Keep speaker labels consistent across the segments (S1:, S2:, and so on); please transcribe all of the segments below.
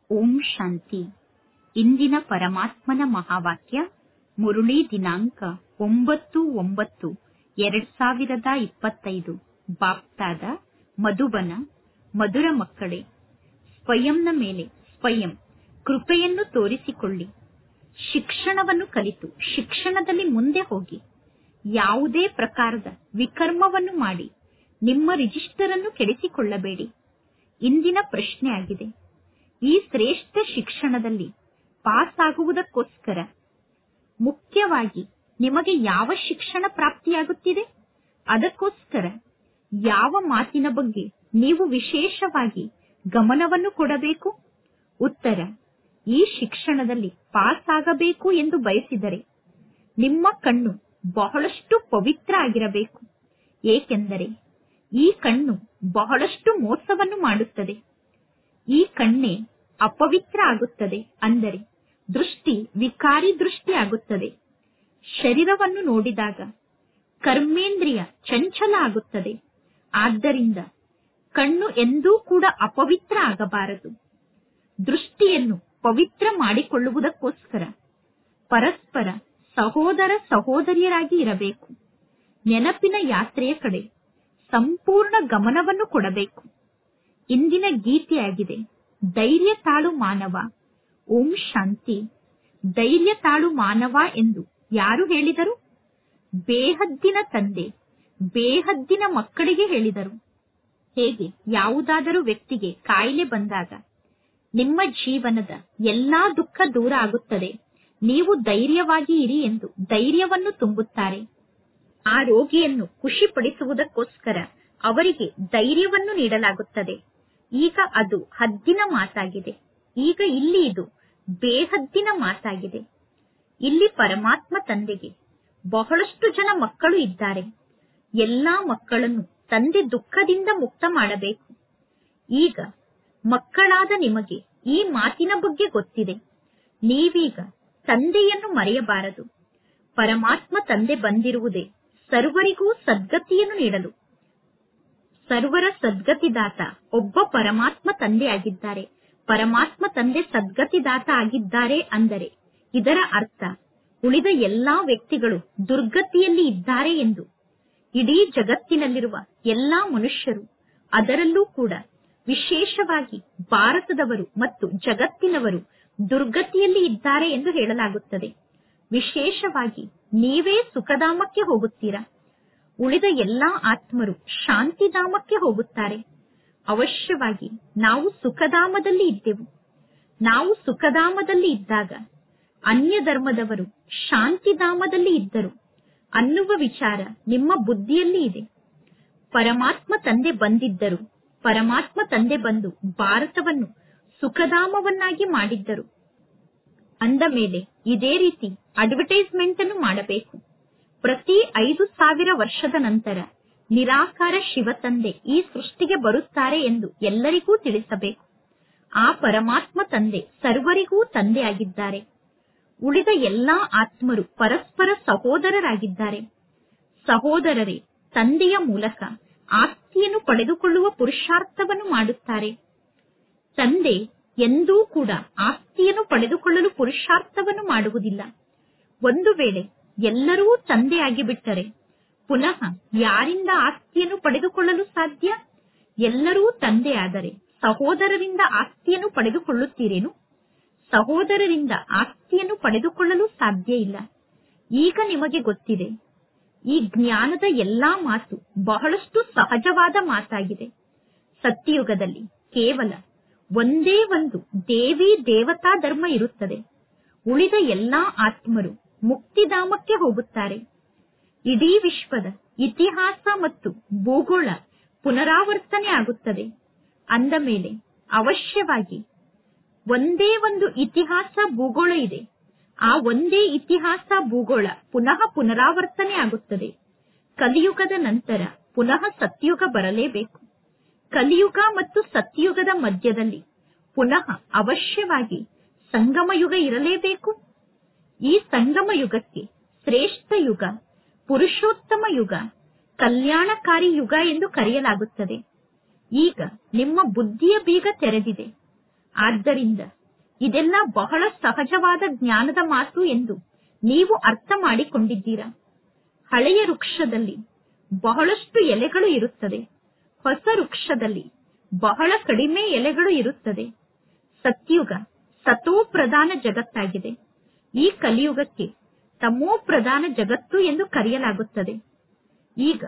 S1: ಓಂ ಶಾಂತಿ ಇಂದಿನ ಪರಮಾತ್ಮನ ಮಹಾವಾಕ್ಯ ಮುರುಳಿ ದಿನಾಂಕ ಒಂಬತ್ತು ಒಂಬತ್ತು ಎರಡ್ ಸಾವಿರದ ಇಪ್ಪತ್ತೈದು ಬಾಪ್ತಾದ ಮಧುಬನ ಮಧುರ ಮಕ್ಕಳೇ ಸ್ವಯಂನ ಮೇಲೆ ಸ್ವಯಂ ಕೃಪೆಯನ್ನು ತೋರಿಸಿಕೊಳ್ಳಿ ಶಿಕ್ಷಣವನ್ನು ಕಲಿತು ಶಿಕ್ಷಣದಲ್ಲಿ ಮುಂದೆ ಹೋಗಿ ಯಾವುದೇ ಪ್ರಕಾರದ ವಿಕರ್ಮವನ್ನು ಮಾಡಿ ನಿಮ್ಮ ರಿಜಿಸ್ಟರ್ ಅನ್ನು ಕೆಡಿಸಿಕೊಳ್ಳಬೇಡಿ ಇಂದಿನ ಪ್ರಶ್ನೆ ಆಗಿದೆ ಈ ಶ್ರೇಷ್ಠ ಶಿಕ್ಷಣದಲ್ಲಿ ಪಾಸ್ ಆಗುವುದಕ್ಕೋಸ್ಕರ ಮುಖ್ಯವಾಗಿ ನಿಮಗೆ ಯಾವ ಶಿಕ್ಷಣ ಪ್ರಾಪ್ತಿಯಾಗುತ್ತಿದೆ ಅದಕ್ಕೋಸ್ಕರ ಯಾವ ಮಾತಿನ ಬಗ್ಗೆ ನೀವು ವಿಶೇಷವಾಗಿ ಗಮನವನ್ನು ಕೊಡಬೇಕು ಉತ್ತರ ಈ ಶಿಕ್ಷಣದಲ್ಲಿ ಪಾಸ್ ಆಗಬೇಕು ಎಂದು ಬಯಸಿದರೆ ನಿಮ್ಮ ಕಣ್ಣು ಬಹಳಷ್ಟು ಪವಿತ್ರ ಆಗಿರಬೇಕು ಏಕೆಂದರೆ ಈ ಕಣ್ಣು ಬಹಳಷ್ಟು ಮೋಸವನ್ನು ಮಾಡುತ್ತದೆ ಈ ಕಣ್ಣೇ ಅಪವಿತ್ರ ಆಗುತ್ತದೆ ಅಂದರೆ ದೃಷ್ಟಿ ವಿಕಾರಿ ದೃಷ್ಟಿ ಆಗುತ್ತದೆ ಶರೀರವನ್ನು ನೋಡಿದಾಗ ಕರ್ಮೇಂದ್ರಿಯ ಚಂಚಲ ಆಗುತ್ತದೆ ಆದ್ದರಿಂದ ಕಣ್ಣು ಎಂದೂ ಕೂಡ ಅಪವಿತ್ರ ಆಗಬಾರದು ದೃಷ್ಟಿಯನ್ನು ಪವಿತ್ರ ಮಾಡಿಕೊಳ್ಳುವುದಕ್ಕೋಸ್ಕರ ಪರಸ್ಪರ ಸಹೋದರ ಸಹೋದರಿಯರಾಗಿ ಇರಬೇಕು ನೆನಪಿನ ಯಾತ್ರೆಯ ಕಡೆ ಸಂಪೂರ್ಣ ಗಮನವನ್ನು ಕೊಡಬೇಕು ಇಂದಿನ ಗೀತೆಯಾಗಿದೆ ಧೈರ್ಯ ತಾಳು ಮಾನವ ಓಂ ಶಾಂತಿ ಧೈರ್ಯ ತಾಳು ಮಾನವ ಎಂದು ಯಾರು ಹೇಳಿದರು ಬೇಹದ್ದಿನ ತಂದೆ ಬೇಹದ್ದಿನ ಮಕ್ಕಳಿಗೆ ಹೇಳಿದರು ಹೇಗೆ ಯಾವುದಾದರೂ ವ್ಯಕ್ತಿಗೆ ಕಾಯಿಲೆ ಬಂದಾಗ ನಿಮ್ಮ ಜೀವನದ ಎಲ್ಲಾ ದುಃಖ ದೂರ ಆಗುತ್ತದೆ ನೀವು ಧೈರ್ಯವಾಗಿ ಇರಿ ಎಂದು ಧೈರ್ಯವನ್ನು ತುಂಬುತ್ತಾರೆ ಆ ರೋಗಿಯನ್ನು ಖುಷಿಪಡಿಸುವುದಕ್ಕೋಸ್ಕರ ಅವರಿಗೆ ಧೈರ್ಯವನ್ನು ನೀಡಲಾಗುತ್ತದೆ ಈಗ ಅದು ಹದ್ದಿನ ಮಾತಾಗಿದೆ ಈಗ ಇಲ್ಲಿ ಇದು ಬೇಹದ್ದಿನ ಮಾತಾಗಿದೆ ಇಲ್ಲಿ ಪರಮಾತ್ಮ ತಂದೆಗೆ ಬಹಳಷ್ಟು ಜನ ಮಕ್ಕಳು ಇದ್ದಾರೆ ಎಲ್ಲಾ ಮಕ್ಕಳನ್ನು ತಂದೆ ದುಃಖದಿಂದ ಮುಕ್ತ ಮಾಡಬೇಕು ಈಗ ಮಕ್ಕಳಾದ ನಿಮಗೆ ಈ ಮಾತಿನ ಬಗ್ಗೆ ಗೊತ್ತಿದೆ ನೀವೀಗ ತಂದೆಯನ್ನು ಮರೆಯಬಾರದು ಪರಮಾತ್ಮ ತಂದೆ ಬಂದಿರುವುದೇ ಸರ್ವರಿಗೂ ಸದ್ಗತಿಯನ್ನು ನೀಡಲು ಸರ್ವರ ಸದ್ಗತಿದಾತ ಒಬ್ಬ ಪರಮಾತ್ಮ ತಂದೆ ಆಗಿದ್ದಾರೆ ಪರಮಾತ್ಮ ತಂದೆ ಸದ್ಗತಿದಾತ ಆಗಿದ್ದಾರೆ ಅಂದರೆ ಇದರ ಅರ್ಥ ಉಳಿದ ಎಲ್ಲಾ ವ್ಯಕ್ತಿಗಳು ದುರ್ಗತಿಯಲ್ಲಿ ಇದ್ದಾರೆ ಎಂದು ಇಡೀ ಜಗತ್ತಿನಲ್ಲಿರುವ ಎಲ್ಲಾ ಮನುಷ್ಯರು ಅದರಲ್ಲೂ ಕೂಡ ವಿಶೇಷವಾಗಿ ಭಾರತದವರು ಮತ್ತು ಜಗತ್ತಿನವರು ದುರ್ಗತಿಯಲ್ಲಿ ಇದ್ದಾರೆ ಎಂದು ಹೇಳಲಾಗುತ್ತದೆ ವಿಶೇಷವಾಗಿ ನೀವೇ ಸುಖಧಾಮಕ್ಕೆ ಹೋಗುತ್ತೀರಾ ಉಳಿದ ಎಲ್ಲಾ ಆತ್ಮರು ಶಾಂತಿಧಾಮಕ್ಕೆ ಹೋಗುತ್ತಾರೆ ಅವಶ್ಯವಾಗಿ ನಾವು ಸುಖಧಾಮದಲ್ಲಿ ಇದ್ದೆವು ನಾವು ಸುಖಧಾಮದಲ್ಲಿ ಇದ್ದಾಗ ಅನ್ಯ ಧರ್ಮದವರು ಶಾಂತಿಧಾಮದಲ್ಲಿ ಇದ್ದರು ಅನ್ನುವ ವಿಚಾರ ನಿಮ್ಮ ಬುದ್ಧಿಯಲ್ಲಿ ಇದೆ ಪರಮಾತ್ಮ ತಂದೆ ಬಂದಿದ್ದರು ಪರಮಾತ್ಮ ತಂದೆ ಬಂದು ಭಾರತವನ್ನು ಸುಖಧಾಮವನ್ನಾಗಿ ಮಾಡಿದ್ದರು ಅಂದ ಮೇಲೆ ಇದೇ ರೀತಿ ಅಡ್ವರ್ಟೈಸ್ಮೆಂಟ್ ಅನ್ನು ಮಾಡಬೇಕು ಪ್ರತಿ ಐದು ಸಾವಿರ ವರ್ಷದ ನಂತರ ನಿರಾಕಾರ ಶಿವ ತಂದೆ ಈ ಸೃಷ್ಟಿಗೆ ಬರುತ್ತಾರೆ ಎಂದು ಎಲ್ಲರಿಗೂ ತಿಳಿಸಬೇಕು ಆ ಪರಮಾತ್ಮ ತಂದೆ ಸರ್ವರಿಗೂ ತಂದೆ ಆಗಿದ್ದಾರೆ ಉಳಿದ ಎಲ್ಲಾ ಆತ್ಮರು ಪರಸ್ಪರ ಸಹೋದರರಾಗಿದ್ದಾರೆ ಸಹೋದರರೇ ತಂದೆಯ ಮೂಲಕ ಆಸ್ತಿಯನ್ನು ಪಡೆದುಕೊಳ್ಳುವ ಪುರುಷಾರ್ಥವನ್ನು ಮಾಡುತ್ತಾರೆ ತಂದೆ ಎಂದೂ ಕೂಡ ಆಸ್ತಿಯನ್ನು ಪಡೆದುಕೊಳ್ಳಲು ಪುರುಷಾರ್ಥವನ್ನು ಮಾಡುವುದಿಲ್ಲ ಒಂದು ವೇಳೆ ಎಲ್ಲರೂ ತಂದೆಯಾಗಿ ಬಿಟ್ಟರೆ ಪುನಃ ಯಾರಿಂದ ಆಸ್ತಿಯನ್ನು ಪಡೆದುಕೊಳ್ಳಲು ಸಾಧ್ಯ ಎಲ್ಲರೂ ತಂದೆಯಾದರೆ ಸಹೋದರರಿಂದ ಆಸ್ತಿಯನ್ನು ಪಡೆದುಕೊಳ್ಳುತ್ತೀರೇನು ಸಹೋದರರಿಂದ ಆಸ್ತಿಯನ್ನು ಪಡೆದುಕೊಳ್ಳಲು ಸಾಧ್ಯ ಇಲ್ಲ ಈಗ ನಿಮಗೆ ಗೊತ್ತಿದೆ ಈ ಜ್ಞಾನದ ಎಲ್ಲಾ ಮಾತು ಬಹಳಷ್ಟು ಸಹಜವಾದ ಮಾತಾಗಿದೆ ಸತ್ಯಯುಗದಲ್ಲಿ ಕೇವಲ ಒಂದೇ ಒಂದು ದೇವಿ ದೇವತಾ ಧರ್ಮ ಇರುತ್ತದೆ ಉಳಿದ ಎಲ್ಲಾ ಆತ್ಮರು ಮುಕ್ತಿಧಾಮಕ್ಕೆ ಹೋಗುತ್ತಾರೆ ಇಡೀ ವಿಶ್ವದ ಇತಿಹಾಸ ಮತ್ತು ಭೂಗೋಳ ಪುನರಾವರ್ತನೆ ಆಗುತ್ತದೆ ಅಂದ ಮೇಲೆ ಅವಶ್ಯವಾಗಿ ಒಂದೇ ಒಂದು ಇತಿಹಾಸ ಭೂಗೋಳ ಇದೆ ಆ ಒಂದೇ ಇತಿಹಾಸ ಭೂಗೋಳ ಪುನಃ ಪುನರಾವರ್ತನೆ ಆಗುತ್ತದೆ ಕಲಿಯುಗದ ನಂತರ ಪುನಃ ಸತ್ಯುಗ ಬರಲೇಬೇಕು ಕಲಿಯುಗ ಮತ್ತು ಸತ್ಯುಗದ ಮಧ್ಯದಲ್ಲಿ ಪುನಃ ಅವಶ್ಯವಾಗಿ ಸಂಗಮ ಯುಗ ಇರಲೇಬೇಕು ಈ ಸಂಗಮ ಯುಗಕ್ಕೆ ಶ್ರೇಷ್ಠ ಯುಗ ಪುರುಷೋತ್ತಮ ಯುಗ ಕಲ್ಯಾಣಕಾರಿ ಯುಗ ಎಂದು ಕರೆಯಲಾಗುತ್ತದೆ ಈಗ ನಿಮ್ಮ ಬುದ್ಧಿಯ ಬೀಗ ತೆರೆದಿದೆ ಆದ್ದರಿಂದ ಇದೆಲ್ಲ ಬಹಳ ಸಹಜವಾದ ಜ್ಞಾನದ ಮಾತು ಎಂದು ನೀವು ಅರ್ಥ ಮಾಡಿಕೊಂಡಿದ್ದೀರಾ ಹಳೆಯ ವೃಕ್ಷದಲ್ಲಿ ಬಹಳಷ್ಟು ಎಲೆಗಳು ಇರುತ್ತದೆ ಹೊಸ ವೃಕ್ಷದಲ್ಲಿ ಬಹಳ ಕಡಿಮೆ ಎಲೆಗಳು ಇರುತ್ತದೆ ಸತ್ಯುಗ ಸತೋ ಪ್ರಧಾನ ಜಗತ್ತಾಗಿದೆ ಈ ಕಲಿಯುಗಕ್ಕೆ ತಮೋ ಪ್ರಧಾನ ಜಗತ್ತು ಎಂದು ಕರೆಯಲಾಗುತ್ತದೆ ಈಗ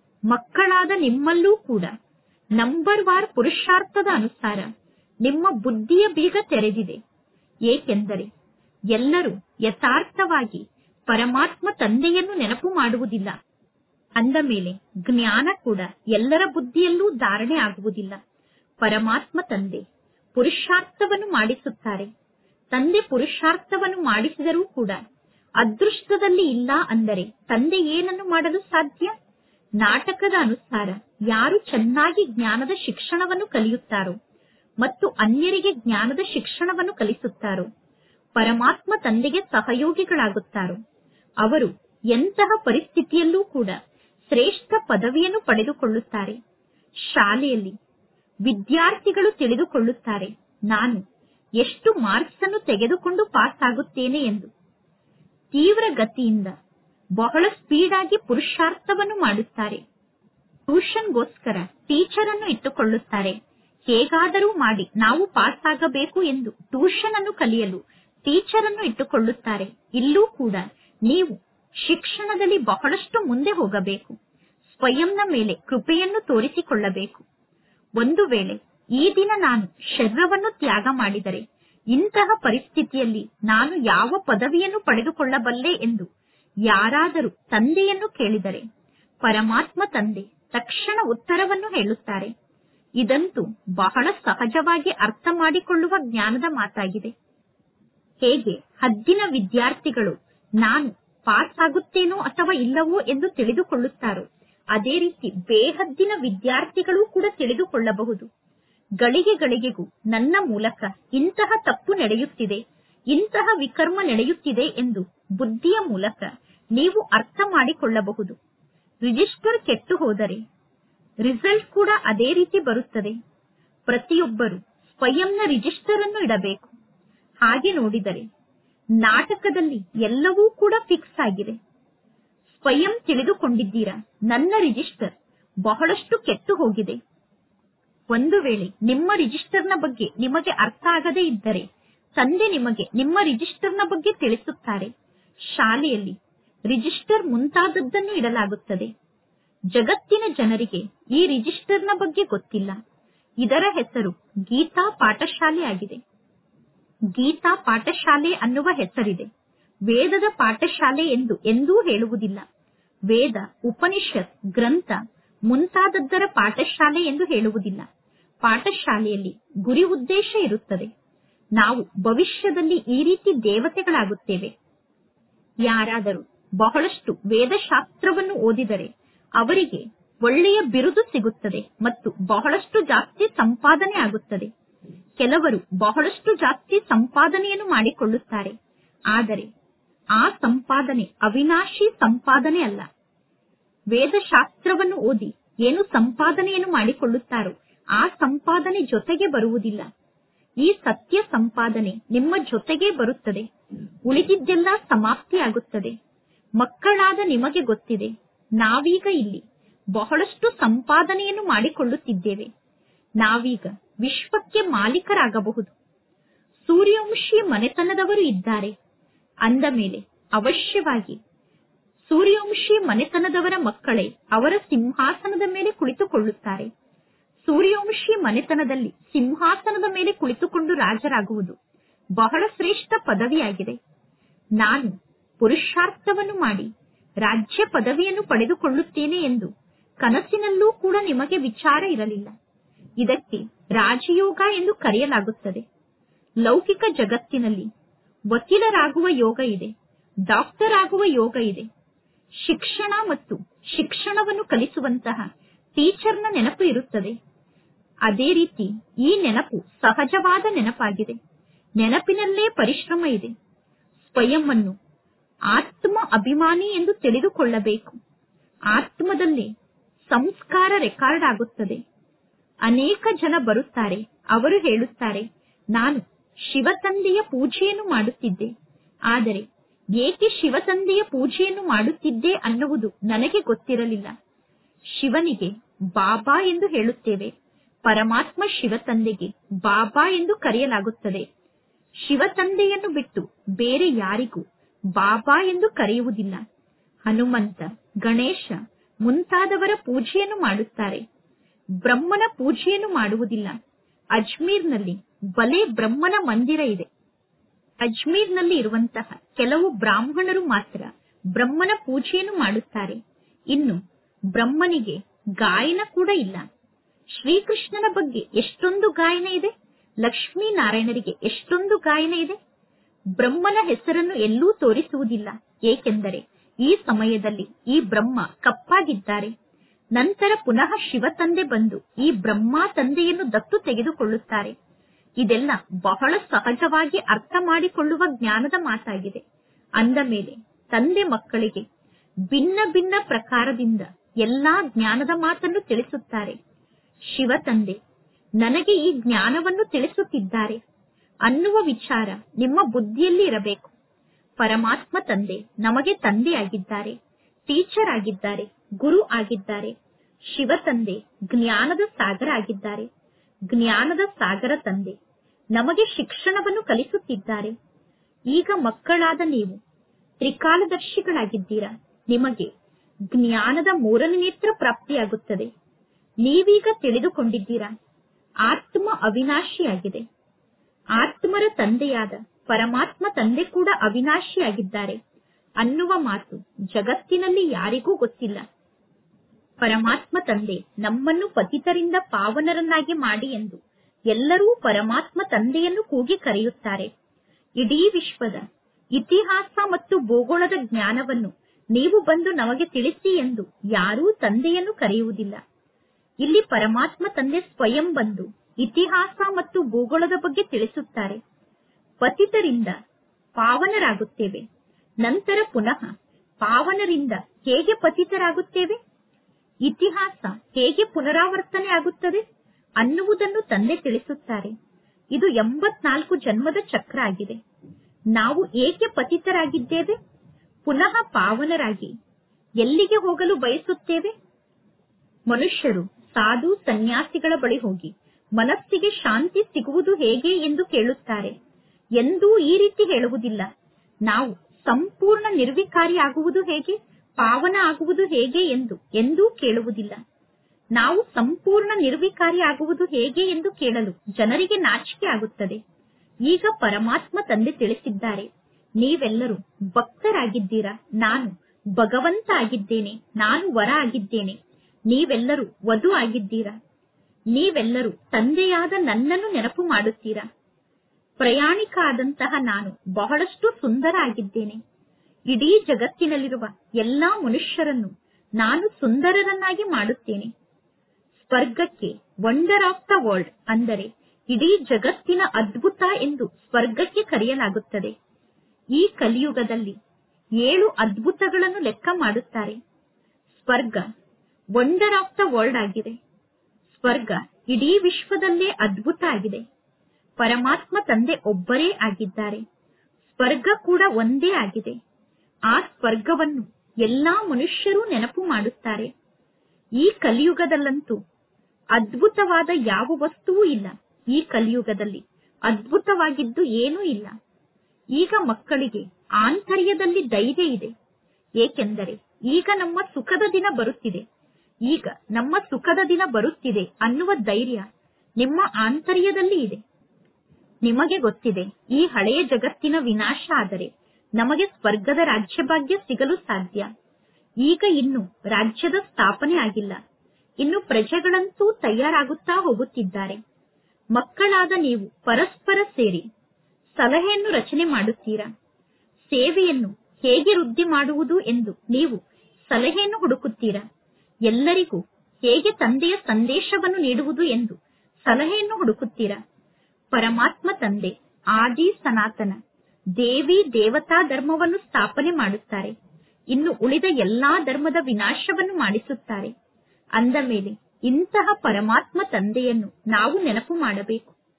S1: ಮಕ್ಕಳಾದ ನಿಮ್ಮಲ್ಲೂ ಕೂಡ ನಂಬರ್ ವಾರ್ ಪುರುಷಾರ್ಥದ ಅನುಸಾರ ನಿಮ್ಮ ಬುದ್ಧಿಯ ಬೀಗ ತೆರೆದಿದೆ ಏಕೆಂದರೆ ಎಲ್ಲರೂ ಯಥಾರ್ಥವಾಗಿ ಪರಮಾತ್ಮ ತಂದೆಯನ್ನು ನೆನಪು ಮಾಡುವುದಿಲ್ಲ ಅಂದ ಮೇಲೆ ಜ್ಞಾನ ಕೂಡ ಎಲ್ಲರ ಬುದ್ಧಿಯಲ್ಲೂ ಧಾರಣೆ ಆಗುವುದಿಲ್ಲ ಪರಮಾತ್ಮ ತಂದೆ ಪುರುಷಾರ್ಥವನ್ನು ಮಾಡಿಸುತ್ತಾರೆ ತಂದೆ ಪುರುಷಾರ್ಥವನ್ನು ಮಾಡಿಸಿದರೂ ಕೂಡ ಅದೃಷ್ಟದಲ್ಲಿ ಇಲ್ಲ ಅಂದರೆ ತಂದೆ ಏನನ್ನು ಮಾಡಲು ಸಾಧ್ಯ ನಾಟಕದ ಅನುಸಾರ ಯಾರು ಚೆನ್ನಾಗಿ ಜ್ಞಾನದ ಶಿಕ್ಷಣವನ್ನು ಕಲಿಯುತ್ತಾರೋ ಮತ್ತು ಅನ್ಯರಿಗೆ ಜ್ಞಾನದ ಶಿಕ್ಷಣವನ್ನು ಕಲಿಸುತ್ತಾರೋ ಪರಮಾತ್ಮ ತಂದೆಗೆ ಸಹಯೋಗಿಗಳಾಗುತ್ತಾರೋ ಅವರು ಎಂತಹ ಪರಿಸ್ಥಿತಿಯಲ್ಲೂ ಕೂಡ ಶ್ರೇಷ್ಠ ಪದವಿಯನ್ನು ಪಡೆದುಕೊಳ್ಳುತ್ತಾರೆ ಶಾಲೆಯಲ್ಲಿ ವಿದ್ಯಾರ್ಥಿಗಳು ತಿಳಿದುಕೊಳ್ಳುತ್ತಾರೆ ನಾನು ಎಷ್ಟು ಮಾರ್ಕ್ಸ್ ಅನ್ನು ತೆಗೆದುಕೊಂಡು ಪಾಸ್ ಆಗುತ್ತೇನೆ ಎಂದು ತೀವ್ರ ಗತಿಯಿಂದ ಬಹಳ ಸ್ಪೀಡ್ ಆಗಿ ಪುರುಷಾರ್ಥವನ್ನು ಮಾಡುತ್ತಾರೆ ಟ್ಯೂಷನ್ಗೋಸ್ಕರ ಟೀಚರ್ ಅನ್ನು ಇಟ್ಟುಕೊಳ್ಳುತ್ತಾರೆ ಹೇಗಾದರೂ ಮಾಡಿ ನಾವು ಪಾಸ್ ಆಗಬೇಕು ಎಂದು ಟ್ಯೂಷನ್ ಅನ್ನು ಕಲಿಯಲು ಟೀಚರ್ ಅನ್ನು ಇಟ್ಟುಕೊಳ್ಳುತ್ತಾರೆ ಇಲ್ಲೂ ಕೂಡ ನೀವು ಶಿಕ್ಷಣದಲ್ಲಿ ಬಹಳಷ್ಟು ಮುಂದೆ ಹೋಗಬೇಕು ಸ್ವಯಂನ ಮೇಲೆ ಕೃಪೆಯನ್ನು ತೋರಿಸಿಕೊಳ್ಳಬೇಕು ಒಂದು ವೇಳೆ ಈ ದಿನ ನಾನು ಶರೀರವನ್ನು ತ್ಯಾಗ ಮಾಡಿದರೆ ಇಂತಹ ಪರಿಸ್ಥಿತಿಯಲ್ಲಿ ನಾನು ಯಾವ ಪದವಿಯನ್ನು ಪಡೆದುಕೊಳ್ಳಬಲ್ಲೆ ಎಂದು ಯಾರಾದರೂ ತಂದೆಯನ್ನು ಕೇಳಿದರೆ ಪರಮಾತ್ಮ ತಂದೆ ತಕ್ಷಣ ಉತ್ತರವನ್ನು ಹೇಳುತ್ತಾರೆ ಇದಂತೂ ಬಹಳ ಸಹಜವಾಗಿ ಅರ್ಥ ಮಾಡಿಕೊಳ್ಳುವ ಜ್ಞಾನದ ಮಾತಾಗಿದೆ ಹೇಗೆ ಹದ್ದಿನ ವಿದ್ಯಾರ್ಥಿಗಳು ನಾನು ಪಾಸ್ ಆಗುತ್ತೇನೋ ಅಥವಾ ಇಲ್ಲವೋ ಎಂದು ತಿಳಿದುಕೊಳ್ಳುತ್ತಾರೋ ಅದೇ ರೀತಿ ಬೇಹದ್ದಿನ ವಿದ್ಯಾರ್ಥಿಗಳು ಕೂಡ ತಿಳಿದುಕೊಳ್ಳಬಹುದು ಗಳಿಗೆ ಗಳಿಗೆಗೂ ನನ್ನ ಮೂಲಕ ಇಂತಹ ತಪ್ಪು ನಡೆಯುತ್ತಿದೆ ಇಂತಹ ವಿಕರ್ಮ ನಡೆಯುತ್ತಿದೆ ಎಂದು ಬುದ್ಧಿಯ ಮೂಲಕ ನೀವು ಅರ್ಥ ಮಾಡಿಕೊಳ್ಳಬಹುದು ರಿಜಿಸ್ಟರ್ ಕೆಟ್ಟು ಹೋದರೆ ರಿಸಲ್ಟ್ ಕೂಡ ಅದೇ ರೀತಿ ಬರುತ್ತದೆ ಪ್ರತಿಯೊಬ್ಬರು ಸ್ವಯಂನ ರಿಜಿಸ್ಟರ್ ಅನ್ನು ಇಡಬೇಕು ಹಾಗೆ ನೋಡಿದರೆ ನಾಟಕದಲ್ಲಿ ಎಲ್ಲವೂ ಕೂಡ ಫಿಕ್ಸ್ ಆಗಿದೆ ಸ್ವಯಂ ತಿಳಿದುಕೊಂಡಿದ್ದೀರಾ ನನ್ನ ರಿಜಿಸ್ಟರ್ ಬಹಳಷ್ಟು ಕೆಟ್ಟು ಹೋಗಿದೆ ಒಂದು ವೇಳೆ ನಿಮ್ಮ ರಿಜಿಸ್ಟರ್ನ ಬಗ್ಗೆ ನಿಮಗೆ ಅರ್ಥ ಆಗದೇ ಇದ್ದರೆ ತಂದೆ ನಿಮಗೆ ನಿಮ್ಮ ರಿಜಿಸ್ಟರ್ನ ಬಗ್ಗೆ ತಿಳಿಸುತ್ತಾರೆ ಶಾಲೆಯಲ್ಲಿ ರಿಜಿಸ್ಟರ್ ಮುಂತಾದದ್ದನ್ನು ಇಡಲಾಗುತ್ತದೆ ಜಗತ್ತಿನ ಜನರಿಗೆ ಈ ರಿಜಿಸ್ಟರ್ನ ಬಗ್ಗೆ ಗೊತ್ತಿಲ್ಲ ಇದರ ಹೆಸರು ಗೀತಾ ಪಾಠಶಾಲೆ ಆಗಿದೆ ಗೀತಾ ಪಾಠಶಾಲೆ ಅನ್ನುವ ಹೆಸರಿದೆ ವೇದದ ಪಾಠಶಾಲೆ ಎಂದು ಎಂದೂ ಹೇಳುವುದಿಲ್ಲ ವೇದ ಉಪನಿಷತ್ ಗ್ರಂಥ ಮುಂತಾದದ್ದರ ಪಾಠಶಾಲೆ ಎಂದು ಹೇಳುವುದಿಲ್ಲ ಪಾಠಶಾಲೆಯಲ್ಲಿ ಗುರಿ ಉದ್ದೇಶ ಇರುತ್ತದೆ ನಾವು ಭವಿಷ್ಯದಲ್ಲಿ ಈ ರೀತಿ ದೇವತೆಗಳಾಗುತ್ತೇವೆ ಯಾರಾದರೂ ಬಹಳಷ್ಟು ವೇದಶಾಸ್ತ್ರವನ್ನು ಓದಿದರೆ ಅವರಿಗೆ ಒಳ್ಳೆಯ ಬಿರುದು ಸಿಗುತ್ತದೆ ಮತ್ತು ಬಹಳಷ್ಟು ಜಾಸ್ತಿ ಸಂಪಾದನೆ ಆಗುತ್ತದೆ ಕೆಲವರು ಬಹಳಷ್ಟು ಜಾಸ್ತಿ ಸಂಪಾದನೆಯನ್ನು ಮಾಡಿಕೊಳ್ಳುತ್ತಾರೆ ಆದರೆ ಆ ಸಂಪಾದನೆ ಅವಿನಾಶಿ ಸಂಪಾದನೆ ಅಲ್ಲ ವೇದಶಾಸ್ತ್ರವನ್ನು ಓದಿ ಏನು ಸಂಪಾದನೆಯನ್ನು ಮಾಡಿಕೊಳ್ಳುತ್ತಾರೋ ಆ ಸಂಪಾದನೆ ಜೊತೆಗೆ ಬರುವುದಿಲ್ಲ ಈ ಸತ್ಯ ಸಂಪಾದನೆ ನಿಮ್ಮ ಜೊತೆಗೆ ಬರುತ್ತದೆ ಉಳಿದಿದ್ದೆಲ್ಲ ಸಮಾಪ್ತಿಯಾಗುತ್ತದೆ ಮಕ್ಕಳಾದ ನಿಮಗೆ ಗೊತ್ತಿದೆ ನಾವೀಗ ಇಲ್ಲಿ ಬಹಳಷ್ಟು ಸಂಪಾದನೆಯನ್ನು ಮಾಡಿಕೊಳ್ಳುತ್ತಿದ್ದೇವೆ ನಾವೀಗ ವಿಶ್ವಕ್ಕೆ ಮಾಲೀಕರಾಗಬಹುದು ಸೂರ್ಯವಂಶಿ ಮನೆತನದವರು ಇದ್ದಾರೆ ಅಂದ ಮೇಲೆ ಅವಶ್ಯವಾಗಿ ಸೂರ್ಯವಂಶಿ ಮನೆತನದವರ ಮಕ್ಕಳೇ ಅವರ ಸಿಂಹಾಸನದ ಮೇಲೆ ಕುಳಿತುಕೊಳ್ಳುತ್ತಾರೆ ಸೂರ್ಯವಂಶಿ ಮನೆತನದಲ್ಲಿ ಸಿಂಹಾಸನದ ಮೇಲೆ ಕುಳಿತುಕೊಂಡು ರಾಜರಾಗುವುದು ಬಹಳ ಶ್ರೇಷ್ಠ ಪದವಿಯಾಗಿದೆ ನಾನು ಪುರುಷಾರ್ಥವನ್ನು ಮಾಡಿ ರಾಜ್ಯ ಪದವಿಯನ್ನು ಪಡೆದುಕೊಳ್ಳುತ್ತೇನೆ ಎಂದು ಕನಸಿನಲ್ಲೂ ಕೂಡ ನಿಮಗೆ ವಿಚಾರ ಇರಲಿಲ್ಲ ಇದಕ್ಕೆ ರಾಜಯೋಗ ಎಂದು ಕರೆಯಲಾಗುತ್ತದೆ ಲೌಕಿಕ ಜಗತ್ತಿನಲ್ಲಿ ವಕೀಲರಾಗುವ ಯೋಗ ಇದೆ ಡಾಕ್ಟರ್ ಆಗುವ ಯೋಗ ಇದೆ ಶಿಕ್ಷಣ ಮತ್ತು ಶಿಕ್ಷಣವನ್ನು ಕಲಿಸುವಂತಹ ಟೀಚರ್ನ ನೆನಪು ಇರುತ್ತದೆ ಅದೇ ರೀತಿ ಈ ನೆನಪು ಸಹಜವಾದ ನೆನಪಾಗಿದೆ ನೆನಪಿನಲ್ಲೇ ಪರಿಶ್ರಮ ಇದೆ ಸ್ವಯಂವನ್ನು ಆತ್ಮ ಅಭಿಮಾನಿ ಎಂದು ತಿಳಿದುಕೊಳ್ಳಬೇಕು ಆತ್ಮದಲ್ಲೇ ಸಂಸ್ಕಾರ ರೆಕಾರ್ಡ್ ಆಗುತ್ತದೆ ಅನೇಕ ಜನ ಬರುತ್ತಾರೆ ಅವರು ಹೇಳುತ್ತಾರೆ ನಾನು ಶಿವತಂದೆಯ ಪೂಜೆಯನ್ನು ಮಾಡುತ್ತಿದ್ದೆ ಆದರೆ ಏಕೆ ಶಿವತಂದೆಯ ಪೂಜೆಯನ್ನು ಮಾಡುತ್ತಿದ್ದೆ ಅನ್ನುವುದು ನನಗೆ ಗೊತ್ತಿರಲಿಲ್ಲ ಶಿವನಿಗೆ ಬಾಬಾ ಎಂದು ಹೇಳುತ್ತೇವೆ ಪರಮಾತ್ಮ ಶಿವತಂದೆಗೆ ಬಾಬಾ ಎಂದು ಕರೆಯಲಾಗುತ್ತದೆ ಶಿವತಂದೆಯನ್ನು ಬಿಟ್ಟು ಬೇರೆ ಯಾರಿಗೂ ಬಾಬಾ ಎಂದು ಕರೆಯುವುದಿಲ್ಲ ಹನುಮಂತ ಗಣೇಶ ಮುಂತಾದವರ ಪೂಜೆಯನ್ನು ಮಾಡುತ್ತಾರೆ ಬ್ರಹ್ಮನ ಪೂಜೆಯನ್ನು ಮಾಡುವುದಿಲ್ಲ ಅಜ್ಮೀರ್ನಲ್ಲಿ ಬಲೆ ಬ್ರಹ್ಮನ ಮಂದಿರ ಇದೆ ಅಜ್ಮೀರ್ನಲ್ಲಿ ಇರುವಂತಹ ಕೆಲವು ಬ್ರಾಹ್ಮಣರು ಮಾತ್ರ ಬ್ರಹ್ಮನ ಪೂಜೆಯನ್ನು ಮಾಡುತ್ತಾರೆ ಇನ್ನು ಬ್ರಹ್ಮನಿಗೆ ಗಾಯನ ಕೂಡ ಇಲ್ಲ ಶ್ರೀಕೃಷ್ಣನ ಬಗ್ಗೆ ಎಷ್ಟೊಂದು ಗಾಯನ ಇದೆ ಲಕ್ಷ್ಮೀನಾರಾಯಣರಿಗೆ ಎಷ್ಟೊಂದು ಗಾಯನ ಇದೆ ಬ್ರಹ್ಮನ ಹೆಸರನ್ನು ಎಲ್ಲೂ ತೋರಿಸುವುದಿಲ್ಲ ಏಕೆಂದರೆ ಈ ಸಮಯದಲ್ಲಿ ಈ ಬ್ರಹ್ಮ ಕಪ್ಪಾಗಿದ್ದಾರೆ ನಂತರ ಪುನಃ ಶಿವ ತಂದೆ ಬಂದು ಈ ಬ್ರಹ್ಮ ತಂದೆಯನ್ನು ದತ್ತು ತೆಗೆದುಕೊಳ್ಳುತ್ತಾರೆ ಇದೆಲ್ಲ ಬಹಳ ಸಹಜವಾಗಿ ಅರ್ಥ ಮಾಡಿಕೊಳ್ಳುವ ಜ್ಞಾನದ ಮಾತಾಗಿದೆ ಅಂದ ಮೇಲೆ ತಂದೆ ಮಕ್ಕಳಿಗೆ ಭಿನ್ನ ಭಿನ್ನ ಪ್ರಕಾರದಿಂದ ಎಲ್ಲಾ ಜ್ಞಾನದ ಮಾತನ್ನು ತಿಳಿಸುತ್ತಾರೆ ಶಿವ ತಂದೆ ನನಗೆ ಈ ಜ್ಞಾನವನ್ನು ತಿಳಿಸುತ್ತಿದ್ದಾರೆ ಅನ್ನುವ ವಿಚಾರ ನಿಮ್ಮ ಬುದ್ಧಿಯಲ್ಲಿ ಇರಬೇಕು ಪರಮಾತ್ಮ ತಂದೆ ನಮಗೆ ತಂದೆಯಾಗಿದ್ದಾರೆ ಟೀಚರ್ ಆಗಿದ್ದಾರೆ ಗುರು ಆಗಿದ್ದಾರೆ ಶಿವ ತಂದೆ ಜ್ಞಾನದ ಸಾಗರ ಆಗಿದ್ದಾರೆ ಜ್ಞಾನದ ಸಾಗರ ತಂದೆ ನಮಗೆ ಶಿಕ್ಷಣವನ್ನು ಕಲಿಸುತ್ತಿದ್ದಾರೆ ಈಗ ಮಕ್ಕಳಾದ ನೀವು ತ್ರಿಕಾಲದರ್ಶಿಗಳಾಗಿದ್ದೀರಾ ನಿಮಗೆ ಜ್ಞಾನದ ಮೂರನೇ ನೇತ್ರ ಪ್ರಾಪ್ತಿಯಾಗುತ್ತದೆ ನೀವೀಗ ತಿಳಿದುಕೊಂಡಿದ್ದೀರಾ ಆತ್ಮ ಅವಿನಾಶಿಯಾಗಿದೆ ಆತ್ಮರ ತಂದೆಯಾದ ಪರಮಾತ್ಮ ತಂದೆ ಕೂಡ ಅವಿನಾಶಿಯಾಗಿದ್ದಾರೆ ಅನ್ನುವ ಮಾತು ಜಗತ್ತಿನಲ್ಲಿ ಯಾರಿಗೂ ಗೊತ್ತಿಲ್ಲ ಪರಮಾತ್ಮ ತಂದೆ ನಮ್ಮನ್ನು ಪತಿತರಿಂದ ಪಾವನರನ್ನಾಗಿ ಮಾಡಿ ಎಂದು ಎಲ್ಲರೂ ಪರಮಾತ್ಮ ತಂದೆಯನ್ನು ಕೂಗಿ ಕರೆಯುತ್ತಾರೆ ಇಡೀ ವಿಶ್ವದ ಇತಿಹಾಸ ಮತ್ತು ಭೂಗೋಳದ ಜ್ಞಾನವನ್ನು ನೀವು ಬಂದು ನಮಗೆ ತಿಳಿಸಿ ಎಂದು ಯಾರೂ ತಂದೆಯನ್ನು ಕರೆಯುವುದಿಲ್ಲ ಇಲ್ಲಿ ಪರಮಾತ್ಮ ತಂದೆ ಸ್ವಯಂ ಬಂದು ಇತಿಹಾಸ ಮತ್ತು ಭೂಗೋಳದ ಬಗ್ಗೆ ತಿಳಿಸುತ್ತಾರೆ ಪತಿತರಿಂದ ಪಾವನರಾಗುತ್ತೇವೆ ನಂತರ ಪುನಃ ಪಾವನರಿಂದ ಹೇಗೆ ಪತಿತರಾಗುತ್ತೇವೆ ಇತಿಹಾಸ ಹೇಗೆ ಪುನರಾವರ್ತನೆ ಆಗುತ್ತದೆ ಅನ್ನುವುದನ್ನು ತಂದೆ ತಿಳಿಸುತ್ತಾರೆ ಇದು ಎಂಬತ್ನಾಲ್ಕು ಜನ್ಮದ ಚಕ್ರ ಆಗಿದೆ ನಾವು ಏಕೆ ಪತಿತರಾಗಿದ್ದೇವೆ ಪುನಃ ಪಾವನರಾಗಿ ಎಲ್ಲಿಗೆ ಹೋಗಲು ಬಯಸುತ್ತೇವೆ ಮನುಷ್ಯರು ಸಾಧು ಸನ್ಯಾಸಿಗಳ ಬಳಿ ಹೋಗಿ ಮನಸ್ಸಿಗೆ ಶಾಂತಿ ಸಿಗುವುದು ಹೇಗೆ ಎಂದು ಕೇಳುತ್ತಾರೆ ಎಂದೂ ಈ ರೀತಿ ಹೇಳುವುದಿಲ್ಲ ನಾವು ಸಂಪೂರ್ಣ ನಿರ್ವಿಕಾರಿ ಆಗುವುದು ಹೇಗೆ ಪಾವನ ಆಗುವುದು ಹೇಗೆ ಎಂದು ಎಂದೂ ಕೇಳುವುದಿಲ್ಲ ನಾವು ಸಂಪೂರ್ಣ ನಿರ್ವಿಕಾರಿ ಆಗುವುದು ಹೇಗೆ ಎಂದು ಕೇಳಲು ಜನರಿಗೆ ನಾಚಿಕೆ ಆಗುತ್ತದೆ ಈಗ ಪರಮಾತ್ಮ ತಂದೆ ತಿಳಿಸಿದ್ದಾರೆ ನೀವೆಲ್ಲರೂ ಭಕ್ತರಾಗಿದ್ದೀರಾ ನಾನು ಭಗವಂತ ಆಗಿದ್ದೇನೆ ನಾನು ವರ ಆಗಿದ್ದೇನೆ ನೀವೆಲ್ಲರೂ ವಧು ಆಗಿದ್ದೀರಾ ನೀವೆಲ್ಲರೂ ತಂದೆಯಾದ ನನ್ನನ್ನು ನೆನಪು ಮಾಡುತ್ತೀರಾ ಪ್ರಯಾಣಿಕ ಆದಂತಹ ನಾನು ಬಹಳಷ್ಟು ಸುಂದರ ಆಗಿದ್ದೇನೆ ಇಡೀ ಜಗತ್ತಿನಲ್ಲಿರುವ ಎಲ್ಲಾ ಮನುಷ್ಯರನ್ನು ನಾನು ಸುಂದರರನ್ನಾಗಿ ಮಾಡುತ್ತೇನೆ ಸ್ವರ್ಗಕ್ಕೆ ವಂಡರ್ ಆಫ್ ದ ವರ್ಲ್ಡ್ ಅಂದರೆ ಇಡೀ ಜಗತ್ತಿನ ಅದ್ಭುತ ಎಂದು ಸ್ವರ್ಗಕ್ಕೆ ಕರೆಯಲಾಗುತ್ತದೆ ಈ ಕಲಿಯುಗದಲ್ಲಿ ಏಳು ಅದ್ಭುತಗಳನ್ನು ಲೆಕ್ಕ ಮಾಡುತ್ತಾರೆ ಸ್ವರ್ಗ ವಂಡರ್ ಆಫ್ ದ ವರ್ಲ್ಡ್ ಆಗಿದೆ ಸ್ವರ್ಗ ಇಡೀ ವಿಶ್ವದಲ್ಲೇ ಅದ್ಭುತ ಆಗಿದೆ ಪರಮಾತ್ಮ ತಂದೆ ಒಬ್ಬರೇ ಆಗಿದ್ದಾರೆ ಸ್ವರ್ಗ ಕೂಡ ಒಂದೇ ಆಗಿದೆ ಆ ಸ್ವರ್ಗವನ್ನು ಎಲ್ಲಾ ಮನುಷ್ಯರೂ ನೆನಪು ಮಾಡುತ್ತಾರೆ ಈ ಕಲಿಯುಗದಲ್ಲಂತೂ ಅದ್ಭುತವಾದ ಯಾವ ವಸ್ತುವೂ ಇಲ್ಲ ಈ ಕಲಿಯುಗದಲ್ಲಿ ಅದ್ಭುತವಾಗಿದ್ದು ಏನೂ ಇಲ್ಲ ಈಗ ಮಕ್ಕಳಿಗೆ ಆಂತರ್ಯದಲ್ಲಿ ಧೈರ್ಯ ಇದೆ ಏಕೆಂದರೆ ಈಗ ನಮ್ಮ ಸುಖದ ದಿನ ಬರುತ್ತಿದೆ ಈಗ ನಮ್ಮ ಸುಖದ ದಿನ ಬರುತ್ತಿದೆ ಅನ್ನುವ ಧೈರ್ಯ ನಿಮ್ಮ ಆಂತರ್ಯದಲ್ಲಿ ಇದೆ ನಿಮಗೆ ಗೊತ್ತಿದೆ ಈ ಹಳೆಯ ಜಗತ್ತಿನ ವಿನಾಶ ಆದರೆ ನಮಗೆ ಸ್ವರ್ಗದ ರಾಜ್ಯಭಾಗ್ಯ ಸಿಗಲು ಸಾಧ್ಯ ಈಗ ಇನ್ನು ರಾಜ್ಯದ ಸ್ಥಾಪನೆ ಆಗಿಲ್ಲ ಇನ್ನು ಪ್ರಜೆಗಳಂತೂ ತಯಾರಾಗುತ್ತಾ ಹೋಗುತ್ತಿದ್ದಾರೆ ಮಕ್ಕಳಾದ ನೀವು ಪರಸ್ಪರ ಸೇರಿ ಸಲಹೆಯನ್ನು ರಚನೆ ಮಾಡುತ್ತೀರಾ ಸೇವೆಯನ್ನು ಹೇಗೆ ವೃದ್ಧಿ ಮಾಡುವುದು ಎಂದು ನೀವು ಸಲಹೆಯನ್ನು ಹುಡುಕುತ್ತೀರಾ ಎಲ್ಲರಿಗೂ ಹೇಗೆ ತಂದೆಯ ಸಂದೇಶವನ್ನು ನೀಡುವುದು ಎಂದು ಸಲಹೆಯನ್ನು ಹುಡುಕುತ್ತೀರಾ ಪರಮಾತ್ಮ ತಂದೆ ಆದಿ ಸನಾತನ ದೇವಿ ದೇವತಾ ಧರ್ಮವನ್ನು ಸ್ಥಾಪನೆ ಮಾಡುತ್ತಾರೆ ಇನ್ನು ಉಳಿದ ಎಲ್ಲಾ ಧರ್ಮದ ವಿನಾಶವನ್ನು ಮಾಡಿಸುತ್ತಾರೆ ಅಂದ ಮೇಲೆ ಇಂತಹ ಪರಮಾತ್ಮ ತಂದೆಯನ್ನು ನಾವು ನೆನಪು ಮಾಡಬೇಕು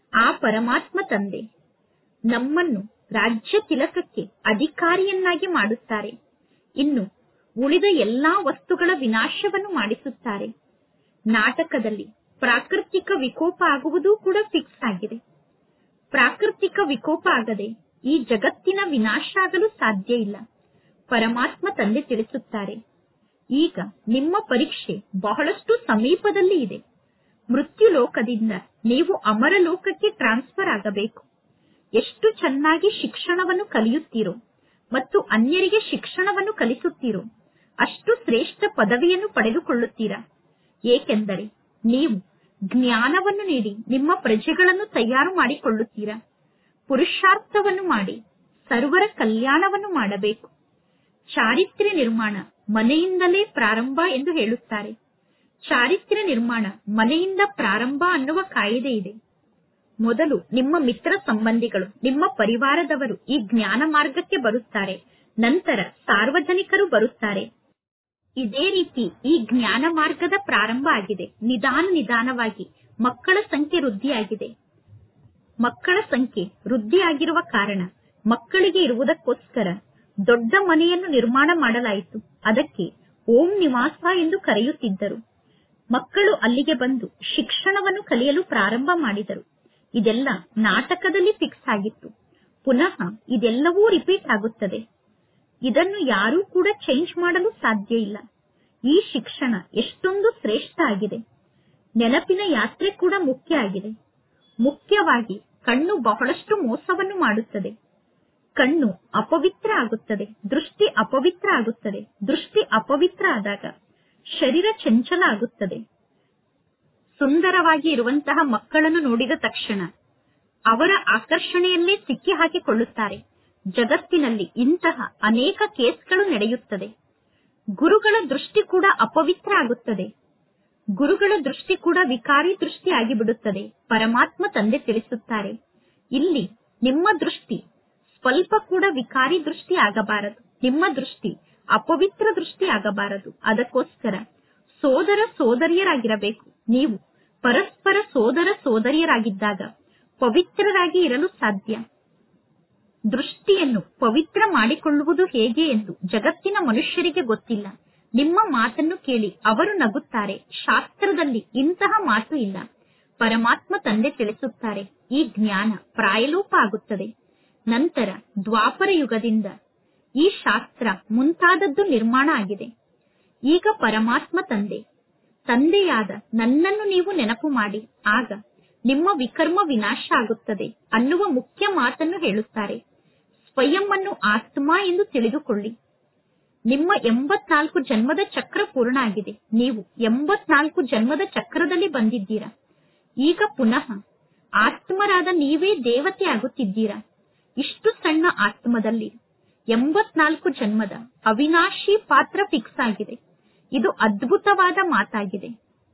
S1: ಆ ಪರಮಾತ್ಮ ತಂದೆ ನಮ್ಮನ್ನು ರಾಜ್ಯ ತಿಲಕಕ್ಕೆ ಅಧಿಕಾರಿಯನ್ನಾಗಿ ಮಾಡುತ್ತಾರೆ ಇನ್ನು ಉಳಿದ ಎಲ್ಲಾ ವಸ್ತುಗಳ ವಿನಾಶವನ್ನು ಮಾಡಿಸುತ್ತಾರೆ ನಾಟಕದಲ್ಲಿ ಪ್ರಾಕೃತಿಕ ವಿಕೋಪ ಆಗುವುದೂ ಕೂಡ ಫಿಕ್ಸ್ ಆಗಿದೆ ಪ್ರಾಕೃತಿಕ ವಿಕೋಪ ಆಗದೆ ಈ ಜಗತ್ತಿನ ವಿನಾಶ ಆಗಲು ಸಾಧ್ಯ ಇಲ್ಲ ಪರಮಾತ್ಮ ತಂದೆ ತಿಳಿಸುತ್ತಾರೆ ಈಗ ನಿಮ್ಮ ಪರೀಕ್ಷೆ ಬಹಳಷ್ಟು ಸಮೀಪದಲ್ಲಿ ಇದೆ ಮೃತ್ಯು ಲೋಕದಿಂದ ನೀವು ಅಮರ ಲೋಕಕ್ಕೆ ಟ್ರಾನ್ಸ್ಫರ್ ಆಗಬೇಕು ಎಷ್ಟು ಚೆನ್ನಾಗಿ ಶಿಕ್ಷಣವನ್ನು ಕಲಿಯುತ್ತೀರೋ ಮತ್ತು ಅನ್ಯರಿಗೆ ಶಿಕ್ಷಣವನ್ನು ಕಲಿಸುತ್ತೀರೋ ಅಷ್ಟು ಶ್ರೇಷ್ಠ ಪದವಿಯನ್ನು ಪಡೆದುಕೊಳ್ಳುತ್ತೀರಾ ಏಕೆಂದರೆ ನೀವು ಜ್ಞಾನವನ್ನು ನೀಡಿ ನಿಮ್ಮ ಪ್ರಜೆಗಳನ್ನು ತಯಾರು ಮಾಡಿಕೊಳ್ಳುತ್ತೀರಾ ಪುರುಷಾರ್ಥವನ್ನು ಮಾಡಿ ಸರ್ವರ ಕಲ್ಯಾಣವನ್ನು ಮಾಡಬೇಕು ಚಾರಿತ್ರ್ಯ ನಿರ್ಮಾಣ ಮನೆಯಿಂದಲೇ ಪ್ರಾರಂಭ ಎಂದು ಹೇಳುತ್ತಾರೆ ಚಾರಿತ್ರ್ಯ ನಿರ್ಮಾಣ ಮನೆಯಿಂದ ಪ್ರಾರಂಭ ಅನ್ನುವ ಕಾಯಿದೆ ಇದೆ ಮೊದಲು ನಿಮ್ಮ ಮಿತ್ರ ಸಂಬಂಧಿಗಳು ನಿಮ್ಮ ಪರಿವಾರದವರು ಈ ಜ್ಞಾನ ಮಾರ್ಗಕ್ಕೆ ಬರುತ್ತಾರೆ ನಂತರ ಸಾರ್ವಜನಿಕರು ಬರುತ್ತಾರೆ ಇದೇ ರೀತಿ ಈ ಜ್ಞಾನ ಮಾರ್ಗದ ಪ್ರಾರಂಭ ಆಗಿದೆ ನಿಧಾನ ನಿಧಾನವಾಗಿ ಮಕ್ಕಳ ಸಂಖ್ಯೆ ವೃದ್ಧಿಯಾಗಿದೆ ಮಕ್ಕಳ ಸಂಖ್ಯೆ ವೃದ್ಧಿಯಾಗಿರುವ ಕಾರಣ ಮಕ್ಕಳಿಗೆ ಇರುವುದಕ್ಕೋಸ್ಕರ ದೊಡ್ಡ ಮನೆಯನ್ನು ನಿರ್ಮಾಣ ಮಾಡಲಾಯಿತು ಅದಕ್ಕೆ ಓಂ ನಿವಾಸ ಎಂದು ಕರೆಯುತ್ತಿದ್ದರು ಮಕ್ಕಳು ಅಲ್ಲಿಗೆ ಬಂದು ಶಿಕ್ಷಣವನ್ನು ಕಲಿಯಲು ಪ್ರಾರಂಭ ಮಾಡಿದರು ಇದೆಲ್ಲ ನಾಟಕದಲ್ಲಿ ಫಿಕ್ಸ್ ಆಗಿತ್ತು ಪುನಃ ಇದೆಲ್ಲವೂ ರಿಪೀಟ್ ಆಗುತ್ತದೆ ಇದನ್ನು ಯಾರೂ ಕೂಡ ಚೇಂಜ್ ಮಾಡಲು ಸಾಧ್ಯ ಇಲ್ಲ ಈ ಶಿಕ್ಷಣ ಎಷ್ಟೊಂದು ಶ್ರೇಷ್ಠ ಆಗಿದೆ ನೆನಪಿನ ಯಾತ್ರೆ ಕೂಡ ಮುಖ್ಯ ಆಗಿದೆ ಮುಖ್ಯವಾಗಿ ಕಣ್ಣು ಬಹಳಷ್ಟು ಮೋಸವನ್ನು ಮಾಡುತ್ತದೆ ಕಣ್ಣು ಅಪವಿತ್ರ ಆಗುತ್ತದೆ ದೃಷ್ಟಿ ಅಪವಿತ್ರ ಆಗುತ್ತದೆ ದೃಷ್ಟಿ ಅಪವಿತ್ರ ಆದಾಗ ಶರೀರ ಚಂಚಲ ಆಗುತ್ತದೆ ಸುಂದರವಾಗಿ ಇರುವಂತಹ ಮಕ್ಕಳನ್ನು ನೋಡಿದ ತಕ್ಷಣ ಅವರ ಆಕರ್ಷಣೆಯಲ್ಲೇ ಸಿಕ್ಕಿ ಹಾಕಿಕೊಳ್ಳುತ್ತಾರೆ ಜಗತ್ತಿನಲ್ಲಿ ಇಂತಹ ಅನೇಕ ಕೇಸ್ಗಳು ನಡೆಯುತ್ತದೆ ಗುರುಗಳ ದೃಷ್ಟಿ ಕೂಡ ಅಪವಿತ್ರ ಆಗುತ್ತದೆ ಗುರುಗಳ ದೃಷ್ಟಿ ಕೂಡ ವಿಕಾರಿ ದೃಷ್ಟಿ ಆಗಿಬಿಡುತ್ತದೆ ಪರಮಾತ್ಮ ತಂದೆ ತಿಳಿಸುತ್ತಾರೆ ಇಲ್ಲಿ ನಿಮ್ಮ ದೃಷ್ಟಿ ಸ್ವಲ್ಪ ಕೂಡ ವಿಕಾರಿ ದೃಷ್ಟಿ ಆಗಬಾರದು ನಿಮ್ಮ ದೃಷ್ಟಿ ಅಪವಿತ್ರ ದೃಷ್ಟಿ ಆಗಬಾರದು ಅದಕ್ಕೋಸ್ಕರ ಸೋದರ ಸೋದರಿಯರಾಗಿರಬೇಕು ನೀವು ಪರಸ್ಪರ ಸೋದರ ಸೋದರಿಯರಾಗಿದ್ದಾಗ ಪವಿತ್ರರಾಗಿ ಇರಲು ಸಾಧ್ಯ ದೃಷ್ಟಿಯನ್ನು ಪವಿತ್ರ ಮಾಡಿಕೊಳ್ಳುವುದು ಹೇಗೆ ಎಂದು ಜಗತ್ತಿನ ಮನುಷ್ಯರಿಗೆ ಗೊತ್ತಿಲ್ಲ ನಿಮ್ಮ ಮಾತನ್ನು ಕೇಳಿ ಅವರು ನಗುತ್ತಾರೆ ಶಾಸ್ತ್ರದಲ್ಲಿ ಇಂತಹ ಮಾತು ಇಲ್ಲ ಪರಮಾತ್ಮ ತಂದೆ ತಿಳಿಸುತ್ತಾರೆ ಈ ಜ್ಞಾನ ಪ್ರಾಯಲೋಪ ಆಗುತ್ತದೆ ನಂತರ ದ್ವಾಪರ ಯುಗದಿಂದ ಈ ಶಾಸ್ತ್ರ ಮುಂತಾದದ್ದು ನಿರ್ಮಾಣ ಆಗಿದೆ ಈಗ ಪರಮಾತ್ಮ ತಂದೆ ತಂದೆಯಾದ ನನ್ನನ್ನು ನೀವು ನೆನಪು ಮಾಡಿ ಆಗ ನಿಮ್ಮ ವಿಕರ್ಮ ವಿನಾಶ ಆಗುತ್ತದೆ ಅನ್ನುವ ಮುಖ್ಯ ಮಾತನ್ನು ಹೇಳುತ್ತಾರೆ ಸ್ವಯಂ ಅನ್ನು ಆತ್ಮ ಎಂದು ತಿಳಿದುಕೊಳ್ಳಿ ನಿಮ್ಮ ಎಂಬತ್ನಾಲ್ಕು ಜನ್ಮದ ಚಕ್ರ ಪೂರ್ಣ ಆಗಿದೆ ನೀವು ಎಂಬತ್ನಾಲ್ಕು ಜನ್ಮದ ಚಕ್ರದಲ್ಲಿ ಬಂದಿದ್ದೀರಾ ಈಗ ಪುನಃ ಆತ್ಮರಾದ ನೀವೇ ದೇವತೆ ಆಗುತ್ತಿದ್ದೀರಾ ಇಷ್ಟು ಸಣ್ಣ ಆತ್ಮದಲ್ಲಿ ಎಂಬತ್ನಾಲ್ಕು ಜನ್ಮದ ಅವಿನಾಶಿ ಪಾತ್ರ ಫಿಕ್ಸ್ ಆಗಿದೆ ಇದು ಅದ್ಭುತವಾದ ಮಾತಾಗಿದೆ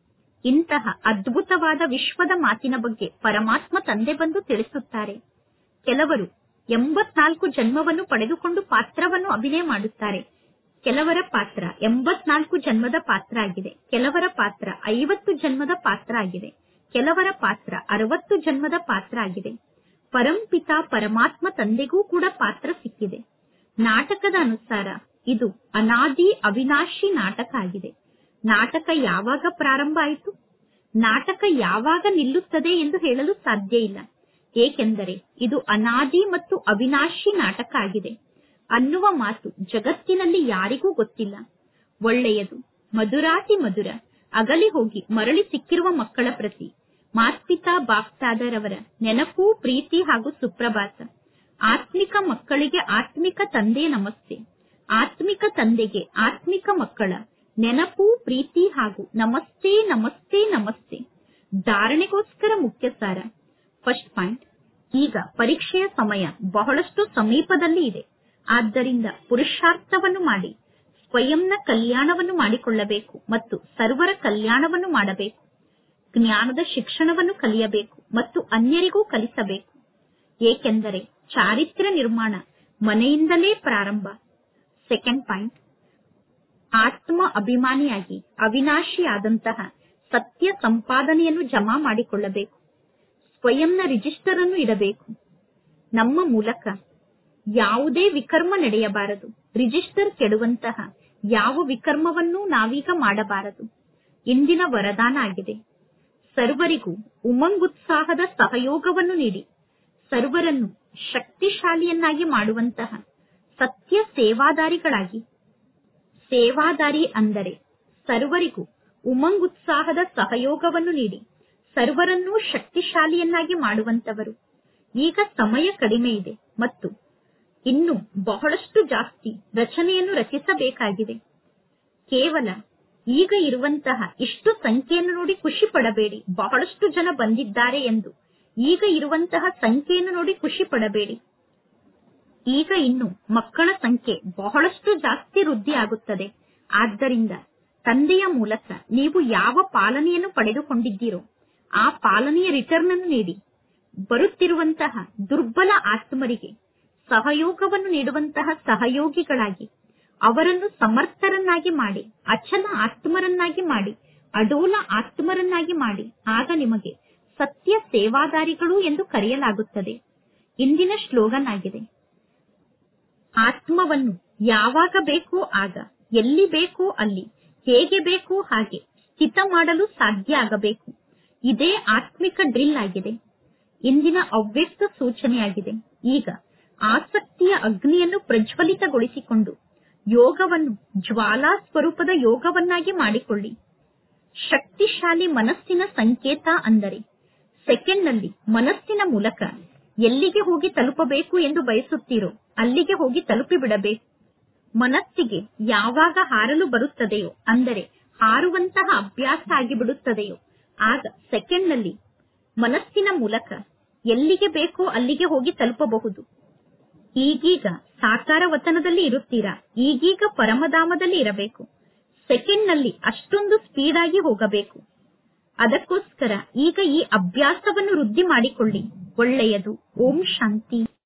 S1: ಇಂತಹ ಅದ್ಭುತವಾದ ವಿಶ್ವದ ಮಾತಿನ ಬಗ್ಗೆ ಪರಮಾತ್ಮ ತಂದೆ ಬಂದು ತಿಳಿಸುತ್ತಾರೆ ಕೆಲವರು ಎಂಬತ್ನಾಲ್ಕು ಜನ್ಮವನ್ನು ಪಡೆದುಕೊಂಡು ಪಾತ್ರವನ್ನು ಅಭಿನಯ ಮಾಡುತ್ತಾರೆ ಕೆಲವರ ಪಾತ್ರ ಎಂಬತ್ನಾಲ್ಕು ಜನ್ಮದ ಪಾತ್ರ ಆಗಿದೆ ಕೆಲವರ ಪಾತ್ರ ಐವತ್ತು ಜನ್ಮದ ಪಾತ್ರ ಆಗಿದೆ ಕೆಲವರ ಪಾತ್ರ ಅರವತ್ತು ಜನ್ಮದ ಪಾತ್ರ ಆಗಿದೆ ಪರಂಪಿತ ಪರಮಾತ್ಮ ತಂದೆಗೂ ಕೂಡ ಪಾತ್ರ ಸಿಕ್ಕಿದೆ ನಾಟಕದ ಅನುಸಾರ ಇದು ಅನಾದಿ ಅವಿನಾಶಿ ನಾಟಕ ಆಗಿದೆ ನಾಟಕ ಯಾವಾಗ ಪ್ರಾರಂಭ ಆಯಿತು ನಾಟಕ ಯಾವಾಗ ನಿಲ್ಲುತ್ತದೆ ಎಂದು ಹೇಳಲು ಸಾಧ್ಯ ಇಲ್ಲ ಏಕೆಂದರೆ ಇದು ಅನಾದಿ ಮತ್ತು ಅವಿನಾಶಿ ನಾಟಕ ಆಗಿದೆ ಅನ್ನುವ ಮಾತು ಜಗತ್ತಿನಲ್ಲಿ ಯಾರಿಗೂ ಗೊತ್ತಿಲ್ಲ ಒಳ್ಳೆಯದು ಮಧುರಾತಿ ಮಧುರ ಅಗಲಿ ಹೋಗಿ ಮರಳಿ ಸಿಕ್ಕಿರುವ ಮಕ್ಕಳ ಪ್ರತಿ ಮಾಸ್ಪಿತಾ ಬಾಪ್ತಾದರವರ ನೆನಪು ಪ್ರೀತಿ ಹಾಗೂ ಸುಪ್ರಭಾತ ಆತ್ಮಿಕ ಮಕ್ಕಳಿಗೆ ಆತ್ಮಿಕ ತಂದೆಯ ನಮಸ್ತೆ ಆತ್ಮಿಕ ತಂದೆಗೆ ಆತ್ಮಿಕ ಮಕ್ಕಳ ನೆನಪು ಪ್ರೀತಿ ಹಾಗೂ ನಮಸ್ತೆ ನಮಸ್ತೆ ನಮಸ್ತೆ ಧಾರಣೆಗೋಸ್ಕರ ಮುಖ್ಯ ಸಾರ ಫಸ್ಟ್ ಪಾಯಿಂಟ್ ಈಗ ಪರೀಕ್ಷೆಯ ಸಮಯ ಬಹಳಷ್ಟು ಸಮೀಪದಲ್ಲಿ ಇದೆ ಆದ್ದರಿಂದ ಪುರುಷಾರ್ಥವನ್ನು ಮಾಡಿ ಸ್ವಯಂನ ಕಲ್ಯಾಣವನ್ನು ಮಾಡಿಕೊಳ್ಳಬೇಕು ಮತ್ತು ಸರ್ವರ ಕಲ್ಯಾಣವನ್ನು ಮಾಡಬೇಕು ಜ್ಞಾನದ ಶಿಕ್ಷಣವನ್ನು ಕಲಿಯಬೇಕು ಮತ್ತು ಅನ್ಯರಿಗೂ ಕಲಿಸಬೇಕು ಏಕೆಂದರೆ ಚಾರಿತ್ರ್ಯ ನಿರ್ಮಾಣ ಮನೆಯಿಂದಲೇ ಪ್ರಾರಂಭ ಸೆಕೆಂಡ್ ಪಾಯಿಂಟ್ ಆತ್ಮ ಅಭಿಮಾನಿಯಾಗಿ ಅವಿನಾಶಿಯಾದಂತಹ ಸತ್ಯ ಸಂಪಾದನೆಯನ್ನು ಜಮಾ ಮಾಡಿಕೊಳ್ಳಬೇಕು ಸ್ವಯಂನ ರಿಜಿಸ್ಟರ್ ಅನ್ನು ಇಡಬೇಕು ನಮ್ಮ ಮೂಲಕ ಯಾವುದೇ ವಿಕರ್ಮ ನಡೆಯಬಾರದು ರಿಜಿಸ್ಟರ್ ಕೆಡುವಂತಹ ಯಾವ ವಿಕರ್ಮವನ್ನೂ ನಾವೀಗ ಮಾಡಬಾರದು ಇಂದಿನ ವರದಾನ ಆಗಿದೆ ಸರ್ವರಿಗೂ ಉಮಂಗುತ್ಸಾಹದ ಸಹಯೋಗವನ್ನು ನೀಡಿ ಸರ್ವರನ್ನು ಶಕ್ತಿಶಾಲಿಯನ್ನಾಗಿ ಮಾಡುವಂತಹ ಸತ್ಯ ಸೇವಾದಾರಿಗಳಾಗಿ ಸೇವಾದಾರಿ ಅಂದರೆ ಸರ್ವರಿಗೂ ಉಮಂಗುತ್ಸಾಹದ ಸಹಯೋಗವನ್ನು ನೀಡಿ ಸರ್ವರನ್ನೂ ಶಕ್ತಿಶಾಲಿಯನ್ನಾಗಿ ಮಾಡುವಂತವರು ಈಗ ಸಮಯ ಕಡಿಮೆ ಇದೆ ಮತ್ತು ಇನ್ನು ಬಹಳಷ್ಟು ಜಾಸ್ತಿ ರಚನೆಯನ್ನು ರಚಿಸಬೇಕಾಗಿದೆ ಕೇವಲ ಈಗ ಇರುವಂತಹ ಇಷ್ಟು ಸಂಖ್ಯೆಯನ್ನು ನೋಡಿ ಖುಷಿ ಪಡಬೇಡಿ ಬಹಳಷ್ಟು ಜನ ಬಂದಿದ್ದಾರೆ ಎಂದು ಈಗ ಇರುವಂತಹ ಸಂಖ್ಯೆಯನ್ನು ನೋಡಿ ಖುಷಿ ಪಡಬೇಡಿ ಈಗ ಇನ್ನು ಮಕ್ಕಳ ಸಂಖ್ಯೆ ಬಹಳಷ್ಟು ಜಾಸ್ತಿ ವೃದ್ಧಿ ಆಗುತ್ತದೆ ಆದ್ದರಿಂದ ತಂದೆಯ ಮೂಲಕ ನೀವು ಯಾವ ಪಾಲನೆಯನ್ನು ಪಡೆದುಕೊಂಡಿದ್ದೀರೋ ಆ ಪಾಲನೆಯ ರಿಟರ್ನ್ ಅನ್ನು ನೀಡಿ ಬರುತ್ತಿರುವಂತಹ ದುರ್ಬಲ ಆತ್ಮರಿಗೆ ಸಹಯೋಗವನ್ನು ನೀಡುವಂತಹ ಸಹಯೋಗಿಗಳಾಗಿ ಅವರನ್ನು ಸಮರ್ಥರನ್ನಾಗಿ ಮಾಡಿ ಅಚಲ ಆತ್ಮರನ್ನಾಗಿ ಮಾಡಿ ಅಡೋಲ ಆತ್ಮರನ್ನಾಗಿ ಮಾಡಿ ಆಗ ನಿಮಗೆ ಸತ್ಯ ಸೇವಾದಾರಿಗಳು ಎಂದು ಕರೆಯಲಾಗುತ್ತದೆ ಇಂದಿನ ಶ್ಲೋಗನ್ ಆಗಿದೆ ಆತ್ಮವನ್ನು ಯಾವಾಗ ಬೇಕೋ ಆಗ ಎಲ್ಲಿ ಬೇಕೋ ಅಲ್ಲಿ ಹೇಗೆ ಬೇಕೋ ಹಾಗೆ ಸ್ಥಿತ ಮಾಡಲು ಸಾಧ್ಯ ಆಗಬೇಕು ಇದೇ ಆತ್ಮಿಕ ಡ್ರಿಲ್ ಆಗಿದೆ ಇಂದಿನ ಅವ್ಯಕ್ತ ಸೂಚನೆಯಾಗಿದೆ ಈಗ ಆಸಕ್ತಿಯ ಅಗ್ನಿಯನ್ನು ಪ್ರಜ್ವಲಿತಗೊಳಿಸಿಕೊಂಡು ಯೋಗವನ್ನು ಜ್ವಾಲಾ ಸ್ವರೂಪದ ಯೋಗವನ್ನಾಗಿ ಮಾಡಿಕೊಳ್ಳಿ ಶಕ್ತಿಶಾಲಿ ಮನಸ್ಸಿನ ಸಂಕೇತ ಅಂದರೆ ಸೆಕೆಂಡ್ನಲ್ಲಿ ಮನಸ್ಸಿನ ಮೂಲಕ ಎಲ್ಲಿಗೆ ಹೋಗಿ ತಲುಪಬೇಕು ಎಂದು ಬಯಸುತ್ತೀರೋ ಅಲ್ಲಿಗೆ ಹೋಗಿ ತಲುಪಿ ಬಿಡಬೇಕು ಮನಸ್ಸಿಗೆ ಯಾವಾಗ ಹಾರಲು ಬರುತ್ತದೆಯೋ ಅಂದರೆ ಹಾರುವಂತಹ ಅಭ್ಯಾಸ ಆಗಿಬಿಡುತ್ತದೆಯೋ ಆಗ ಸೆಕೆಂಡ್ನಲ್ಲಿ ಮನಸ್ಸಿನ ಮೂಲಕ ಎಲ್ಲಿಗೆ ಬೇಕೋ ಅಲ್ಲಿಗೆ ಹೋಗಿ ತಲುಪಬಹುದು ಈಗೀಗ ಸಾಕಾರ ವತನದಲ್ಲಿ ಇರುತ್ತೀರಾ ಈಗೀಗ ಪರಮಧಾಮದಲ್ಲಿ ಇರಬೇಕು ಸೆಕೆಂಡ್ನಲ್ಲಿ ಅಷ್ಟೊಂದು ಸ್ಪೀಡ್ ಆಗಿ ಹೋಗಬೇಕು ಅದಕ್ಕೋಸ್ಕರ ಈಗ ಈ ಅಭ್ಯಾಸವನ್ನು ವೃದ್ಧಿ ಮಾಡಿಕೊಳ್ಳಿ ಒಳ್ಳೆಯದು ಓಂ ಶಾಂತಿ